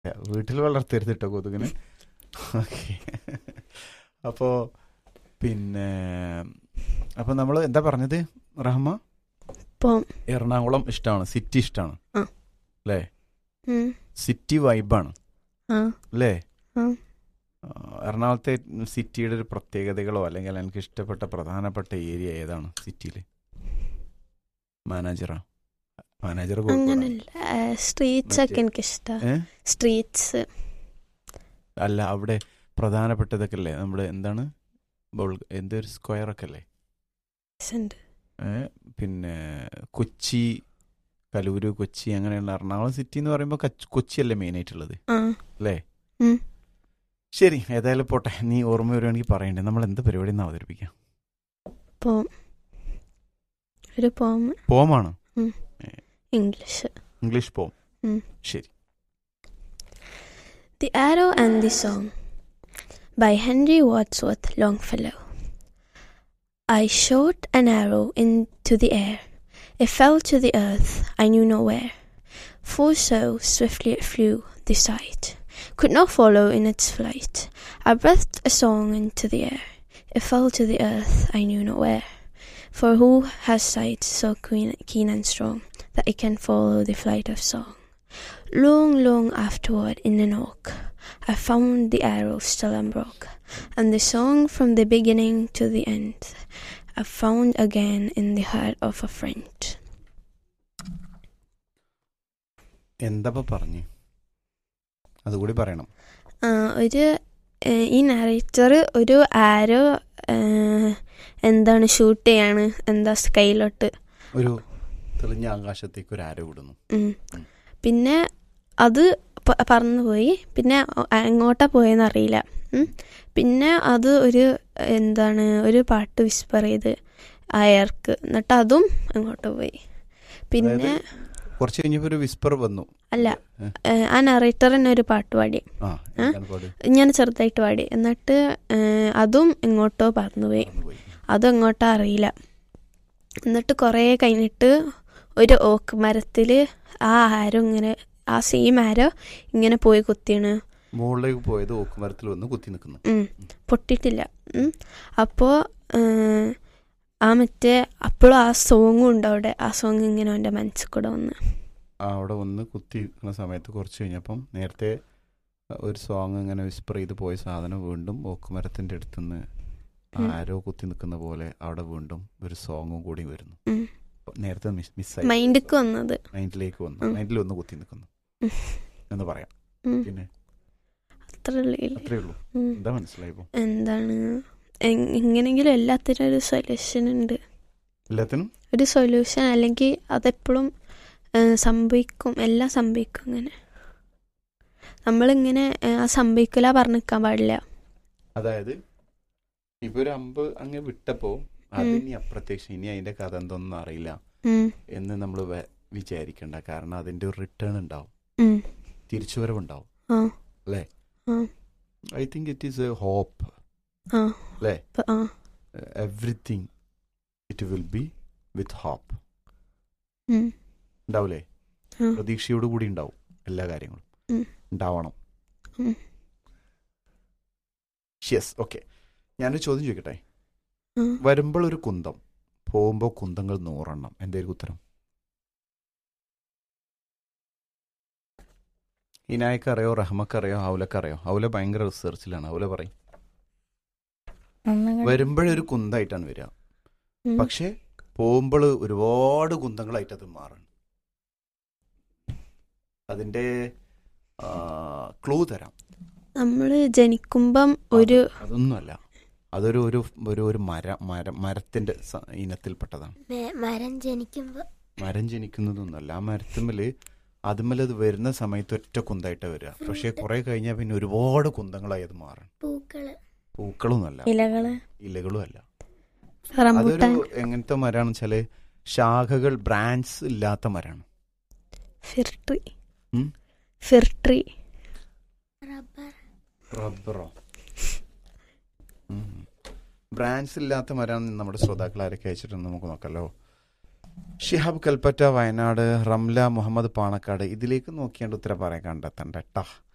വീട്ടിൽ വളർത്തരുത് കേട്ടോ കൊതുകിന് ഓക്കെ അപ്പോൾ പിന്നെ അപ്പോൾ നമ്മൾ എന്താ പറഞ്ഞത് റഹ്മ പോം എറണാകുളം ഇഷ്ടമാണ് സിറ്റി ഇഷ്ടമാണ് ആ. അല്ലേ ഉം. സിറ്റി വൈബാണ് ആ അല്ലേ ആ. ആ, എറണാകുളത്തെ സിറ്റിയുടെ ഒരു പ്രത്യേകതകളോ അല്ലെങ്കിൽ എനിക്ക് ഇഷ്ടപ്പെട്ട പ്രധാനപ്പെട്ട ഏരിയ ഏതാണ് സിറ്റിയിൽ മാനേജറാ മാനേജർ അങ്ങനല്ല സ്ട്രീറ്റ്സ് ഒക്കെ മറ്റേ- എനിക്കിഷ്ടമാണ് ഏ സ്ട്രീറ്റ്സ് അല്ല അവിടെ പ്രധാനപ്പെട്ടതൊക്കെ അല്ലേ നമ്മുടെ എന്താണ് ബോൾ എന്തൊരു സ്ക്വയർ ഒക്കെ അല്ലേ ഉണ്ട് ഏ, പിന്നെ കൊച്ചി കലൂര് കൊച്ചി അങ്ങനെയുള്ള എറണാകുളം സിറ്റി എന്ന് പറയുമ്പോൾ കച്ച്- കൊച്ചിയല്ലേ മെയിൻ ആയിട്ടുള്ളത് ആ അല്ലേ ഉം. ശരി ഏതായാലും പോട്ടെ നീ ഓർമ്മ വരുവാണെങ്കിൽ പറയണ്ടേ നമ്മൾ എന്ത് പരിപാടി ഒന്ന് അവതരിപ്പിക്കാം പോം ഒരു പോം പോമാണ് ഇംഗ്ലീഷ് ഇംഗ്ലീഷ് പോം ഉം. ശരി The Arrow and the Song by Henry Wadsworth Longfellow. I shot an arrow into the air. It fell to the earth, I knew not where. For so swiftly it flew, the sight could not follow in its flight. I breathed a song into the air. It fell to the earth, I knew not where. For who has sight so keen, keen and strong that it can follow the flight of song? Long, long afterward, in an oak, I found the arrow still unbroke, and the song from the beginning to the end, I found again in the heart of a friend. എന്താ പറഞ്ഞു അതുകൂടി പറയണം ആ, ഒരു ഏഹ്, ഈ narrator ഒരു ആരോ എന്താണ് shoot ചെയ്യാണ് എന്താ സ്കൈലോട്ട് ഒരു തെളിഞ്ഞ ആകാശത്തേക്ക് ഒരു ആരോ വിടുന്നു ഉം. ഉം. പിന്നെ അത് പ- പറന്നുപോയി പിന്നെ എങ്ങോട്ടാ പോയെന്ന് അറിയില്ല ഉം. പിന്നെ അത് ഒരു എന്താണ് ഒരു പാട്ട് വിസ്പർ ചെയ്ത് അയർക്ക് എന്നിട്ട് അതും അങ്ങോട്ട് പോയി പിന്നെ അതായത് കുറച്ച് കഴിഞ്ഞപ്പോൾ ഒരു വിസ്പർ വന്നു അല്ല ഏ? ഏഹ്, ആ നറേറ്റർ തന്നെ ഒരു പാട്ട് പാടി ആ എന്താണ് പാട് ഞാൻ ചെറുതായിട്ട് പാടി എന്നിട്ട് ഏഹ്, അതും എങ്ങോട്ടോ പറന്നുപോയി മറന്നുപോയി. അതും എങ്ങോട്ടോ അറിയില്ല എന്നിട്ട് കുറേ കഴിഞ്ഞിട്ട് ഒരു ഓക്ക് മരത്തിൽ ആ ആരോ ഇങ്ങനെ ആ സെയിം ആരോ ഇങ്ങനെ പോയി കുത്തിയാണ് മുകളിലേക്ക് പോയത് ഓക്കുമരത്തിൽ വന്ന് കുത്തി നിൽക്കുന്നു ഉം. പൊട്ടിയിട്ടില്ല ഉം. അപ്പോൾ ആ മറ്റേ അപ്പോഴും ആ സോങ്ങും ഉണ്ട് അവിടെ ആ സോങ് ഇങ്ങനെ അവൻ്റെ മനസ്സിൽ കൂടെ വന്ന് ആ, അവിടെ വന്ന് കുത്തി നിൽക്കുന്ന സമയത്ത് കുറച്ച് കഴിഞ്ഞപ്പം നേരത്തെ ഒരു സോങ് ഇങ്ങനെ വിസ്പർ ചെയ്ത് പോയ സാധനം വീണ്ടും ഓക്കുമരത്തിന്റെ അടുത്തുനിന്ന് ഉം. ആരോ കുത്തി നിൽക്കുന്ന പോലെ അവിടെ വീണ്ടും ഒരു സോങ്ങും കൂടി വരുന്നു ഉം. അപ്പൊ നേരത്തെ മിസ് മിസ്സായി മൈൻഡിക്ക് വന്നത് മൈൻഡിലേക്ക് വന്നു ഉം. മൈൻഡിൽ ഒന്ന് കുത്തി നിൽക്കുന്നു ഉം. എന്ന് പറയാം ഉം. പിന്നെ അത്ര ഉള്ളിൽ അത്രേ ഉള്ളൂ ഉം. എന്താ മനസ്സിലായപ്പോ എന്താണ് എങ്- എങ്ങനെങ്കിലും എല്ലാത്തിനും ഒരു സൊല്യൂഷൻ ഉണ്ട് എല്ലാത്തിനും ഒരു സൊല്യൂഷൻ അല്ലെങ്കിൽ അതെപ്പോഴും ഏഹ്, സംഭവിക്കും എല്ലാം സംഭവിക്കും അങ്ങനെ നമ്മളിങ്ങനെ ഏഹ്, ആ സംഭവിക്കില്ല പറഞ്ഞു നിൽക്കാൻ പാടില്ല അതായത് ഇപ്പൊ ഒരു അമ്പ് അങ്ങ് വിട്ടപ്പോ അതിനി അപ്രത്യക്ഷം ഇനി അതിന്റെ കഥ എന്തൊന്നും അറിയില്ല ഉം, എന്ന് നമ്മൾ വിചാരിക്കണ്ട കാരണം അതിന്റെ ഒരു റിട്ടേൺ ഉണ്ടാവും ഉം, തിരിച്ചുവരവുണ്ടാവും ആ, അല്ലേ ആ. I think it is a hope ആ, അല്ലേ പ- ആ, everything it will be with hope ഉം, ഉണ്ടാവില്ലേ ആ, പ്രതീക്ഷയോട് കൂടി ഉണ്ടാവും എല്ലാ കാര്യങ്ങളും ഉം. ഉണ്ടാവണം ഉം. യെസ് ഓക്കെ ഞാനൊരു ചോദ്യം ചോദിക്കട്ടെ ആ. വരുമ്പോൾ ഒരു കുന്തം പോകുമ്പോൾ കുന്തങ്ങൾ നൂറെണ്ണം എന്തായിരിക്കും ഉത്തരം ഇനായക്ക് അറിയോ റഹ്മക്ക് അറിയോ ഹൗലക്ക് അറിയോ ഹൗല ഭയങ്കര റിസർച്ചിലാണ് ഹൗല പറയും വരുമ്പോഴൊരു കുന്തായിട്ടാണ് വരിക ഉം. പക്ഷെ പോകുമ്പോൾ ഒരുപാട് കുന്തങ്ങളായിട്ട് അത് മാറണം അതിന്റെ ക്ലൂ തരാം നമ്മള് ജനിക്കുമ്പം ഒരു അത് അതൊന്നുമല്ല അതൊരു ഒരു ഒരു ഒരു മര മര മരത്തിന്റെ സ- ഇനത്തിൽപ്പെട്ടതാണ് മെ- മരം ജനിക്കുമ്പോ മരം ജനിക്കുന്നതൊന്നുമല്ല ആ മരത്തുമ്മല് അതുമ്മൽ അത് വരുന്ന സമയത്ത് ഒറ്റ കുന്തായിട്ട് വരിക പക്ഷെ കുറെ കഴിഞ്ഞാൽ പിന്നെ ഒരുപാട് കുന്തങ്ങളായി അത് മാറണം പൂക്കള് പൂക്കളൊന്നുമല്ല ഇലകള് ഇലകളും അല്ല റംബുട്ടാൻ അതൊരു എങ്ങനത്തെ മരമാണെന്ന് വെച്ചാല് ശാഖകൾ ബ്രാഞ്ച് ഇല്ലാത്ത മരമാണ് ഫിർട്രി ഉം? ഫിർട്രി റബ്ബർ റബ്ബറോ ബ്രാഞ്ച് ഇല്ലാത്ത മരം നമ്മുടെ ശ്രോതാക്കൾ ആരൊക്കെ അയച്ചിട്ടുണ്ട് നമുക്ക് നോക്കല്ലോ ഷിഹാബ് കൽപ്പറ്റ വയനാട് റംല മുഹമ്മദ് പാണക്കാട് ഇതിലേക്ക് നോക്കിയാണ്ട് ഉത്തരം പറയാൻ കണ്ടെത്തണ്ട ട്ടാ